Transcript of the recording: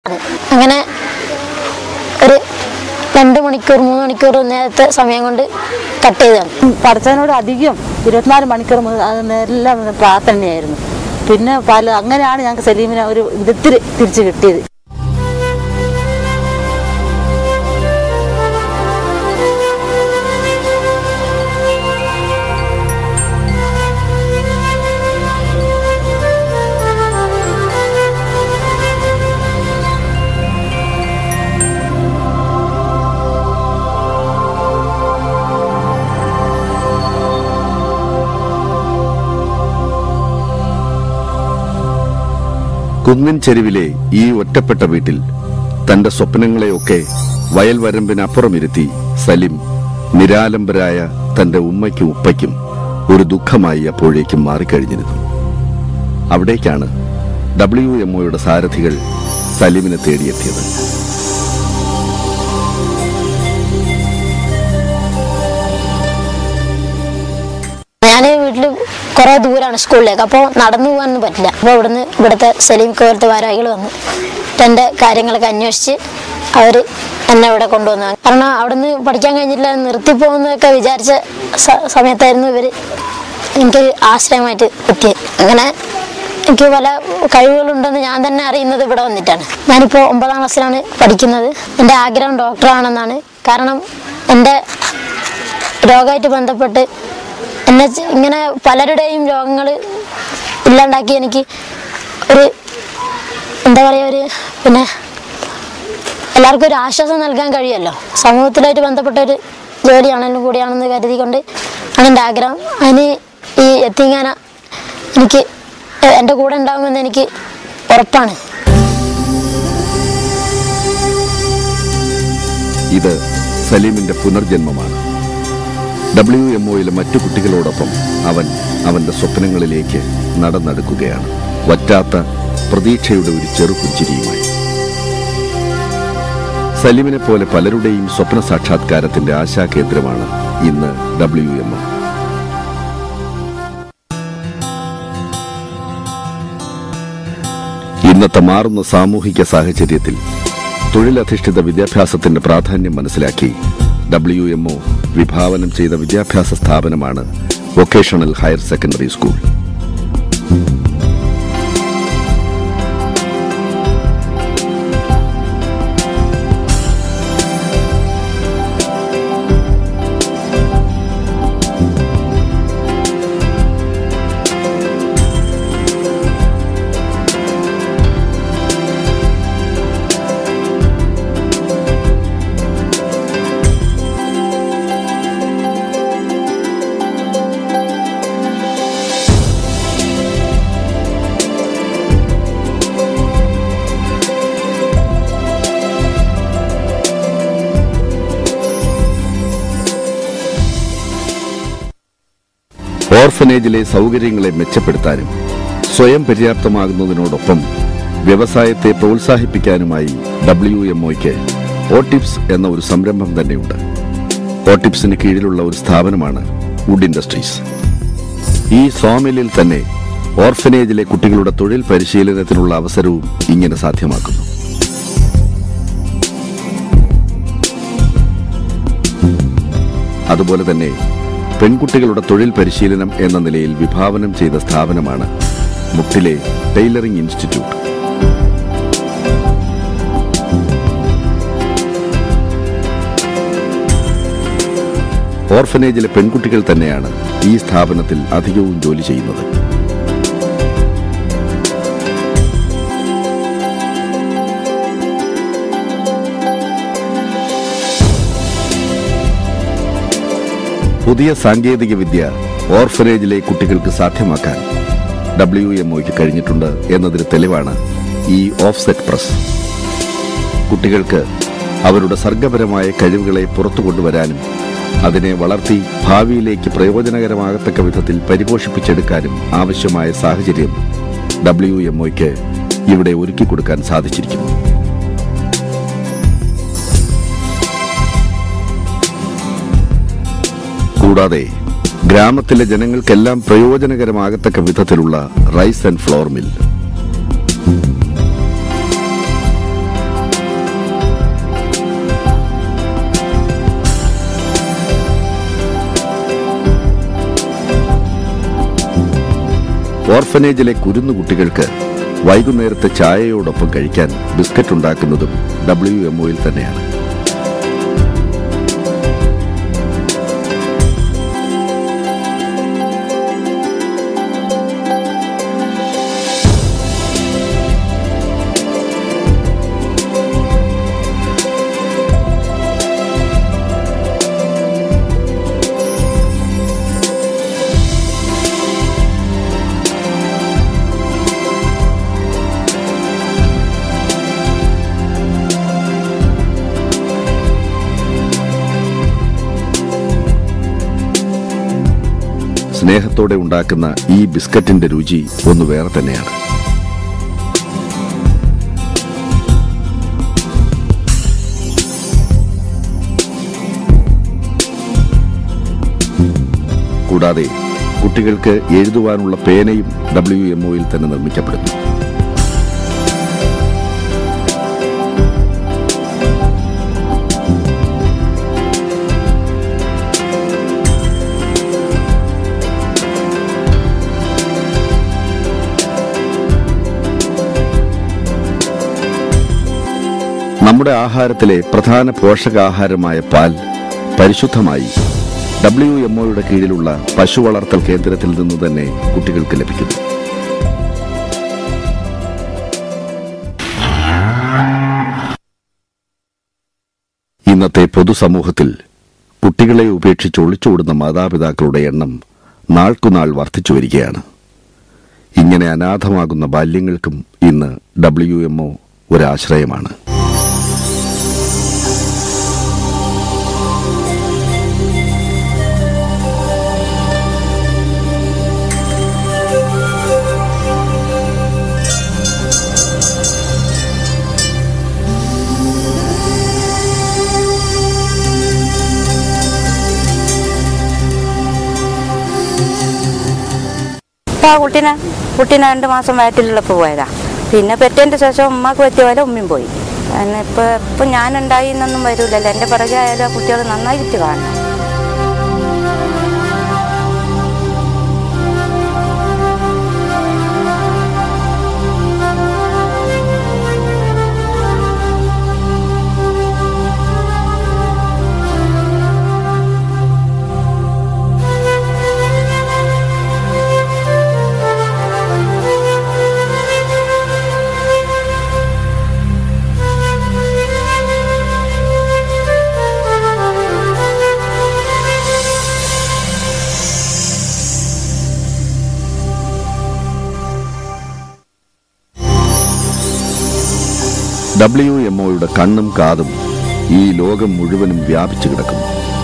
അങ്ങനെ ഒരു രണ്ട് മണിക്കൂർ മൂന്ന് മണിക്കൂർ നേരത്തെ സമയം കൊണ്ട് കട്ട് ചെയ്തതാണ് പഠിച്ചതിനോട് അധികം ഇരുപത്തിനാല് മണിക്കൂർ മുതൽ അത് എല്ലാം പ്രാർത്ഥനയായിരുന്നു പിന്നെ പല അങ്ങനെയാണ് ഞങ്ങൾക്ക് സലീമിനെ ഒരു വിധത്തിൽ തിരിച്ചു കിട്ടിയത് കുന്നിൻ ചെരുവിലെ ഈ ഒറ്റപ്പെട്ട വീട്ടിൽ തന്റെ സ്വപ്നങ്ങളെയൊക്കെ വയൽ വരമ്പിനപ്പുറമിരുത്തി സലിം നിരാലംബരായ തന്റെ ഉമ്മയ്ക്കും ഉപ്പയ്ക്കും ഒരു ദുഃഖമായി അപ്പോഴേക്കും മാറിക്കഴിഞ്ഞിരുന്നു അവിടേക്കാണ് ഡബ്ല്യു എംഒയുടെ സാരഥികൾ സലീമിനെ തേടിയെത്തിയത് ഞാൻ വീട്ടിൽ കുറെ ദൂരാണ് സ്കൂളിലേക്ക് അപ്പോൾ നടന്നു പോകാനൊന്നും പറ്റില്ല അപ്പോൾ ഇവിടുന്ന് ഇവിടുത്തെ സലീം കോലത്തെ ഭാരവാഹികൾ വന്നു എന്നിട്ട് എൻ്റെ കാര്യങ്ങളൊക്കെ അന്വേഷിച്ച് അവർ എന്നെ ഇവിടെ കൊണ്ടുവന്നു കാരണം അവിടുന്ന് പഠിക്കാൻ കഴിഞ്ഞില്ല നിർത്തിപ്പോകുന്നതൊക്കെ വിചാരിച്ച സ- സമയത്തായിരുന്നു ഇവർ എനിക്ക് ആശ്രയമായിട്ട് എത്തിയത് അങ്ങനെ എനിക്ക് പല കഴിവുകളുണ്ടെന്ന് ഞാൻ തന്നെ അറിയുന്നത് ഇവിടെ വന്നിട്ടാണ് ഞാനിപ്പോൾ ഒമ്പതാം ക്ലാസ്സിലാണ് പഠിക്കുന്നത് എൻ്റെ ആഗ്രഹം ഡോക്ടറാണെന്നാണ് കാരണം എൻ്റെ രോഗമായിട്ട് ബന്ധപ്പെട്ട് എന്നെ ചെ- ഇങ്ങനെ പലരുടെയും രോഗങ്ങൾ ഇല്ലാണ്ടാക്കി എനിക്ക് ഒരു എന്താ പറയുക ഒരു പിന്നെ എല്ലാവർക്കും ഒരു ആശ്വാസം നൽകാൻ കഴിയുമല്ലോ സമൂഹത്തിലായിട്ട് ബന്ധപ്പെട്ട ഒരു ജോലിയാണെങ്കിലും കൂടിയാണെന്ന് കരുതിക്കൊണ്ട് ആണ് എൻ്റെ ആഗ്രഹം അതിന് ഈ എത്തിങ്ങാന എനിക്ക് എൻ്റെ കൂടെ ഉണ്ടാകുമെന്ന് എനിക്ക് ഉറപ്പാണ് ഇത് സലീമിന്റെ പുനർജന്മമാണ് ഡബ്ല്യു എംഒയിലെ മറ്റു കുട്ടികളോടൊപ്പം അവൻ അവന്റെ സ്വപ്നങ്ങളിലേക്ക് നടന്നെടുക്കുകയാണ് വറ്റാത്ത പ്രതീക്ഷയുടെ ഒരു ചെറുപുഞ്ചിരിയുമായി സലീമിനെ പോലെ പലരുടെയും സ്വപ്ന സാക്ഷാത്കാരത്തിന്റെ ആശാകേന്ദ്രമാണ് ഇന്ന് ഡബ്ല്യു എം ഇന്നത്തെ മാറുന്ന സാമൂഹിക സാഹചര്യത്തിൽ തൊഴിലധിഷ്ഠിത വിദ്യാഭ്യാസത്തിന്റെ പ്രാധാന്യം മനസ്സിലാക്കി ഡബ്ല്യു എംഒ വിഭാവനം ചെയ്ത വിദ്യാഭ്യാസ സ്ഥാപനമാണ് വൊക്കേഷണൽ ഹയർ സെക്കൻഡറി സ്കൂൾ ഓർഫനേജിലെ സൗകര്യങ്ങളെ മെച്ചപ്പെടുത്താനും സ്വയം പര്യാപ്തമാകുന്നതിനോടൊപ്പം വ്യവസായത്തെ പ്രോത്സാഹിപ്പിക്കാനുമായി ഡബ്ല്യു എംഒയ്ക്ക് ഓട്ടിപ്സ് എന്ന ഒരു സംരംഭം തന്നെയുണ്ട് ഓട്ടിപ്സിന് കീഴിലുള്ള ഒരു സ്ഥാപനമാണ് വുഡ് ഇൻഡസ്ട്രീസ് ഈ സോമിലിൽ തന്നെ ഓർഫനേജിലെ കുട്ടികളുടെ തൊഴിൽ പരിശീലനത്തിനുള്ള അവസരവും ഇങ്ങനെ സാധ്യമാക്കുന്നു അതുപോലെ തന്നെ പെൺകുട്ടികളുടെ തൊഴിൽ പരിശീലനം എന്ന നിലയിൽ വിഭാവനം ചെയ്ത സ്ഥാപനമാണ് മുട്ടിലെ ടൈലറിംഗ് ഇൻസ്റ്റിറ്റ്യൂട്ട് ഓർഫനേജിലെ പെൺകുട്ടികൾ തന്നെയാണ് ഈ സ്ഥാപനത്തിൽ അധികവും ജോലി ചെയ്യുന്നത് പുതിയ സാങ്കേതിക വിദ്യ ഓർഫനേജിലെ കുട്ടികൾക്ക് സാധ്യമാക്കാൻ ഡബ്ല്യു എംഒയ്ക്ക് കഴിഞ്ഞിട്ടുണ്ട് എന്നതിന് തെളിവാണ് ഈ ഓഫ്സെറ്റ് പ്രസ് കുട്ടികൾക്ക് അവരുടെ സർഗപരമായ കഴിവുകളെ പുറത്തു കൊണ്ടുവരാനും അതിനെ വളർത്തി ഭാവിയിലേക്ക് പ്രയോജനകരമാകത്തക്ക വിധത്തിൽ പരിപോഷിപ്പിച്ചെടുക്കാനും ആവശ്യമായ സാഹചര്യം ഡബ്ല്യു എംഒയ്ക്ക് ഇവിടെ ഒരുക്കി കൊടുക്കാൻ സാധിച്ചിരിക്കുന്നു കൂടാതെ ഗ്രാമത്തിലെ ജനങ്ങൾക്കെല്ലാം പ്രയോജനകരമാകത്തക്ക വിധത്തിലുള്ള റൈസ് ആൻഡ് ഫ്ലോർ മിൽ ഓർഫനേജിലെ കുരുന്നു കുട്ടികൾക്ക് വൈകുന്നേരത്തെ ചായയോടൊപ്പം കഴിക്കാൻ ബിസ്ക്കറ്റ് ഉണ്ടാക്കുന്നതും ഡബ്ല്യു എംഒയിൽ തന്നെയാണ് സ്നേഹത്തോടെ ഉണ്ടാക്കുന്ന ഈ ബിസ്ക്കറ്റിന്റെ രുചി ഒന്ന് വേറെ തന്നെയാണ് കൂടാതെ കുട്ടികൾക്ക് എഴുതുവാനുള്ള പേനയും ഡബ്ല്യു എംഒയിൽ തന്നെ നിർമ്മിക്കപ്പെടുന്നു നമ്മുടെ ആഹാരത്തിലെ പ്രധാന പോഷകാഹാരമായ പാൽ പരിശുദ്ധമായി ഡബ്ല്യു എംഒയുടെ കീഴിലുള്ള പശു വളർത്തൽ കേന്ദ്രത്തിൽ നിന്ന് തന്നെ കുട്ടികൾക്ക് ലഭിക്കുന്നു ഇന്നത്തെ പൊതുസമൂഹത്തിൽ കുട്ടികളെ ഉപേക്ഷിച്ച് ഒളിച്ചോടുന്ന മാതാപിതാക്കളുടെ എണ്ണം നാൾക്കുനാൾ വർദ്ധിച്ചു വരികയാണ് ഇങ്ങനെ അനാഥമാകുന്ന ബാല്യങ്ങൾക്കും ഇന്ന് ഡബ്ല്യു എംഒ ഒരാശ്രയമാണ് അപ്പോൾ ആ കുട്ടീനെ കുട്ടീനെ രണ്ട് മാസം വയറ്റിലുള്ളപ്പോൾ പോയതാ പിന്നെ പെറ്റതിൻ്റെ ശേഷം ഉമ്മക്ക് പറ്റിയ പോലെ ഉമ്മയും പോയി കാരണം ഇപ്പോൾ ഇപ്പം ഞാനുണ്ടായി എന്നൊന്നും വരില്ലല്ലോ എൻ്റെ പിറകെ ആയാലും ആ കുട്ടികൾ നന്നായിട്ട് കാണണം ഡബ്ല്യു എംഒയുടെ കണ്ണും കാതും ഈ ലോകം മുഴുവനും വ്യാപിച്ചു കിടക്കുന്നു